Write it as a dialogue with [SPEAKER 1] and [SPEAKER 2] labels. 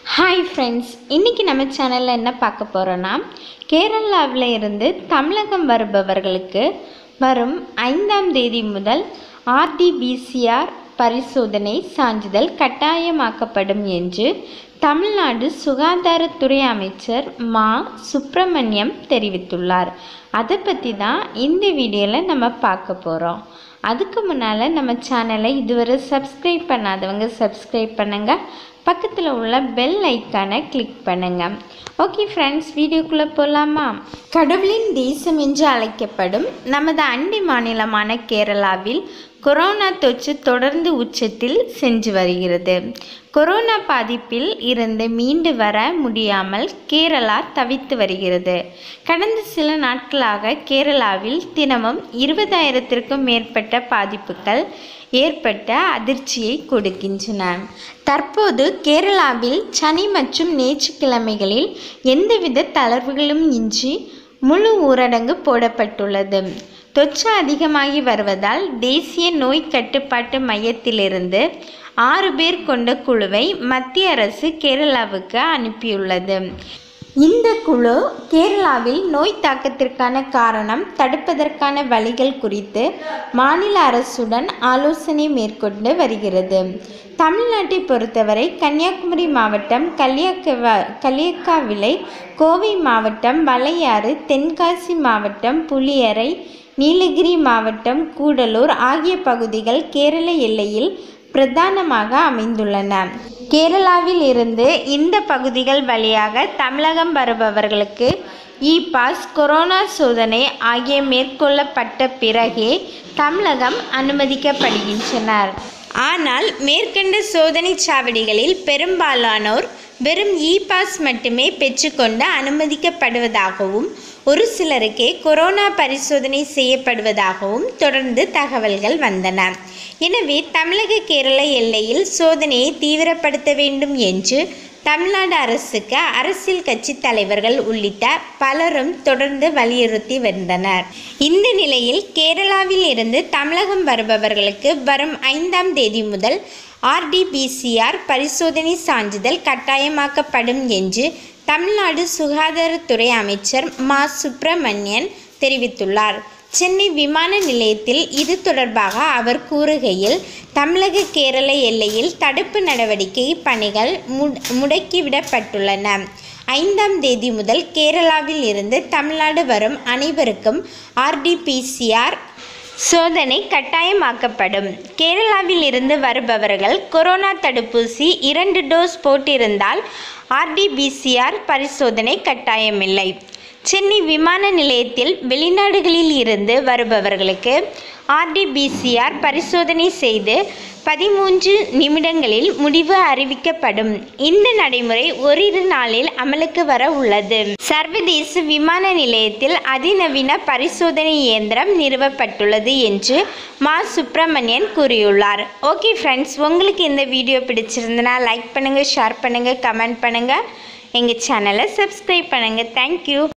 [SPEAKER 1] hi friends இன்றைக்கி நம்ம சேனலில் என்ன பார்க்க போகிறோன்னா கேரளாவில் இருந்து தமிழகம் வருபவர்களுக்கு வரும் ஐந்தாம் தேதி முதல் ஆர்டிபிசிஆர் பரிசோதனை சான்றிதழ் கட்டாயமாக்கப்படும் என்று தமிழ்நாடு சுகாதாரத்துறை அமைச்சர் மா சுப்பிரமணியம் தெரிவித்துள்ளார் அதை பற்றி தான் இந்த வீடியோவில் நம்ம பார்க்க போகிறோம் அதுக்கு முன்னால் நம்ம சேனலை இதுவரை சப்ஸ்கிரைப் பண்ணாதவங்க சப்ஸ்கிரைப் பண்ணுங்கள் பக்கத்தில் உள்ள பெல் ஐக்கானை கிளிக் பண்ணுங்கள் ஓகே ஃப்ரெண்ட்ஸ் வீடியோக்குள்ளே போகலாமா கடவுளின் தேசம் என்று அழைக்கப்படும் நமது அண்டை மாநிலமான கேரளாவில் கொரோனா தொற்று தொடர்ந்து உச்சத்தில் சென்று வருகிறது கொரோனா பாதிப்பில் இருந்து மீண்டு வர முடியாமல் கேரளா தவித்து வருகிறது கடந்த சில நாட்களாக கேரளாவில் தினமும் இருபதாயிரத்திற்கும் மேற்பட்ட பாதிப்புகள் ஏற்பட்ட அதிர்ச்சியை கொடுக்கின்றன தற்போது கேரளாவில் சனி மற்றும் ஞாயிற்றுக்கிழமைகளில் எந்தவித தளர்வுகளும் இன்றி முழு ஊரடங்கு போடப்பட்டுள்ளது தொற்று அதிகமாகி வருவதால் தேசிய நோய் கட்டுப்பாட்டு மையத்திலிருந்து ஆறு பேர் கொண்ட குழுவை மத்திய அரசு கேரளாவுக்கு அனுப்பியுள்ளது இந்த குழு கேரளாவில் நோய் தாக்கத்திற்கான காரணம் தடுப்பதற்கான வழிகள் குறித்து மாநில அரசுடன் ஆலோசனை மேற்கொண்டு வருகிறது தமிழ்நாட்டை பொறுத்தவரை கன்னியாகுமரி மாவட்டம் கல்யாக்கவ கலியக்காவிளை கோவை மாவட்டம் வளையாறு தென்காசி மாவட்டம் புளியரை நீலகிரி மாவட்டம் கூடலூர் ஆகிய பகுதிகள் கேரள எல்லையில் பிரதானமாக அமைந்துள்ளன கேரளாவில் இருந்து இந்த பகுதிகள் வழியாக தமிழகம் வருபவர்களுக்கு இ பாஸ் கொரோனா சோதனை ஆகிய மேற்கொள்ளப்பட்ட பிறகே தமிழகம் அனுமதிக்கப்படுகின்றனர் ஆனால் மேற்கண்ட சோதனை சாவடிகளில் பெரும்பாலானோர் வெறும் இ பாஸ் மட்டுமே பெற்றுக்கொண்டு அனுமதிக்கப்படுவதாகவும் ஒரு சிலருக்கே கொரோனா பரிசோதனை செய்யப்படுவதாகவும் தொடர்ந்து தகவல்கள் வந்தன எனவே தமிழக கேரள எல்லையில் சோதனையை தீவிரப்படுத்த வேண்டும் என்று தமிழ்நாடு அரசுக்கு அரசியல் கட்சி தலைவர்கள் உள்ளிட்ட பலரும் தொடர்ந்து வலியுறுத்தி வந்தனர் இந்த நிலையில் கேரளாவில் இருந்து தமிழகம் வருபவர்களுக்கு வரும் ஐந்தாம் தேதி முதல் ஆர்டிபிசிஆர் பரிசோதனை சான்றிதழ் கட்டாயமாக்கப்படும் என்று தமிழ்நாடு சுகாதாரத்துறை அமைச்சர் மா சுப்பிரமணியன் தெரிவித்துள்ளார் சென்னை விமான நிலையத்தில் இது தொடர்பாக அவர் கூறுகையில் தமிழக கேரள எல்லையில் தடுப்பு நடவடிக்கை பணிகள் முடக்கிவிடப்பட்டுள்ளன ஐந்தாம் தேதி முதல் கேரளாவில் இருந்து தமிழ்நாடு வரும் அனைவருக்கும் ஆர்டிபிசிஆர் சோதனை கட்டாயமாக்கப்படும் கேரளாவில் இருந்து வருபவர்கள் கொரோனா தடுப்பூசி இரண்டு டோஸ் போட்டிருந்தால் ஆர்டிபிசிஆர் பரிசோதனை கட்டாயமில்லை சென்னை விமான நிலையத்தில் வெளிநாடுகளில் இருந்து வருபவர்களுக்கு ஆர்டிபிசிஆர் பரிசோதனை செய்து பதிமூன்று நிமிடங்களில் முடிவு அறிவிக்கப்படும் இந்த நடைமுறை ஓரிரு நாளில் அமலுக்கு வர உள்ளது சர்வதேச விமான நிலையத்தில் அதிநவீன பரிசோதனை இயந்திரம் நிறுவப்பட்டுள்ளது என்று மா சுப்பிரமணியன் கூறியுள்ளார் ஓகே ஃப்ரெண்ட்ஸ் உங்களுக்கு இந்த வீடியோ பிடிச்சிருந்தனா லைக் பண்ணுங்கள் ஷேர் பண்ணுங்கள் கமெண்ட் பண்ணுங்கள் எங்கள் சேனலை சப்ஸ்கிரைப் பண்ணுங்கள் தேங்க்யூ